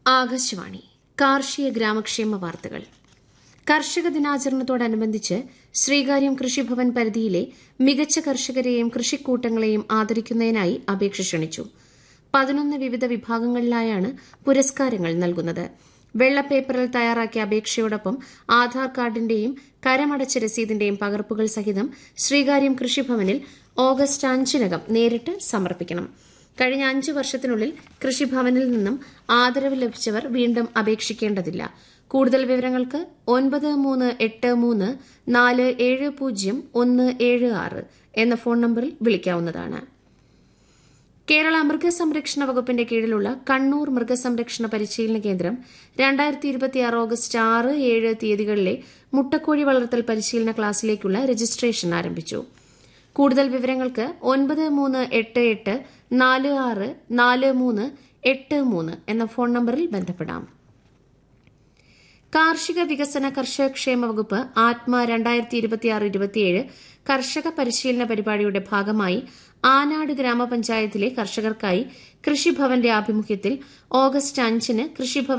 ആകാശവാണി കാർഷിക ഗ്രാമക്ഷേമ വാർത്തകൾ കർഷക ദിനാചരണത്തോടനുബന്ധിച്ച് ശ്രീകാര്യം കൃഷിഭവൻ പരിധിയിലെ മികച്ച കർഷകരെയും കൃഷിക്കൂട്ടങ്ങളെയും ആദരിക്കുന്നതിനായി അപേക്ഷ ക്ഷണിച്ചു പതിനൊന്ന് വിവിധ വിഭാഗങ്ങളിലായാണ് പുരസ്കാരങ്ങൾ നൽകുന്നത് വെള്ളപ്പേപ്പറിൽ തയ്യാറാക്കിയ അപേക്ഷയോടൊപ്പം ആധാർ കാർഡിന്റെയും കരമടച്ച രസീതിന്റെയും പകർപ്പുകൾ സഹിതം ശ്രീകാര്യം കൃഷിഭവനിൽ ഓഗസ്റ്റ് അഞ്ചിനകം നേരിട്ട് സമർപ്പിക്കണം കഴിഞ്ഞ അഞ്ച് വർഷത്തിനുള്ളിൽ കൃഷിഭവനിൽ നിന്നും ആദരവ് ലഭിച്ചവർ വീണ്ടും അപേക്ഷിക്കേണ്ടതില്ല കൂടുതൽ വിവരങ്ങൾക്ക് ഒൻപത് മൂന്ന് എട്ട് മൂന്ന് നാല് ഏഴ് പൂജ്യം ഒന്ന് ഏഴ് ആറ് എന്ന ഫോൺ നമ്പറിൽ വിളിക്കാവുന്നതാണ് കേരള മൃഗസംരക്ഷണ വകുപ്പിന്റെ കീഴിലുള്ള കണ്ണൂർ മൃഗസംരക്ഷണ പരിശീലന കേന്ദ്രം രണ്ടായിരത്തി ഇരുപത്തിയാറ് ഓഗസ്റ്റ് ആറ് ഏഴ് തീയതികളിലെ മുട്ടക്കോഴി വളർത്തൽ പരിശീലന ക്ലാസ്സിലേക്കുള്ള രജിസ്ട്രേഷൻ ആരംഭിച്ചു കൂടുതൽ വിവരങ്ങൾക്ക് ഒൻപത് മൂന്ന് എട്ട് എട്ട് നാല് ആറ് നാല് മൂന്ന് എട്ട് മൂന്ന് എന്ന ഫോൺ നമ്പറിൽ ബന്ധപ്പെടാം കാർഷിക വികസന കർഷകക്ഷേമ വകുപ്പ് ആത്മ രണ്ടായിരത്തി ഇരുപത്തിയാറ് ഇരുപത്തിയേഴ് കർഷക പരിശീലന പരിപാടിയുടെ ഭാഗമായി ആനാട് ഗ്രാമപഞ്ചായത്തിലെ കർഷകർക്കായി കൃഷിഭവന്റെ ആഭിമുഖ്യത്തിൽ ഓഗസ്റ്റ് അഞ്ചിന് കൃഷിഭവൻ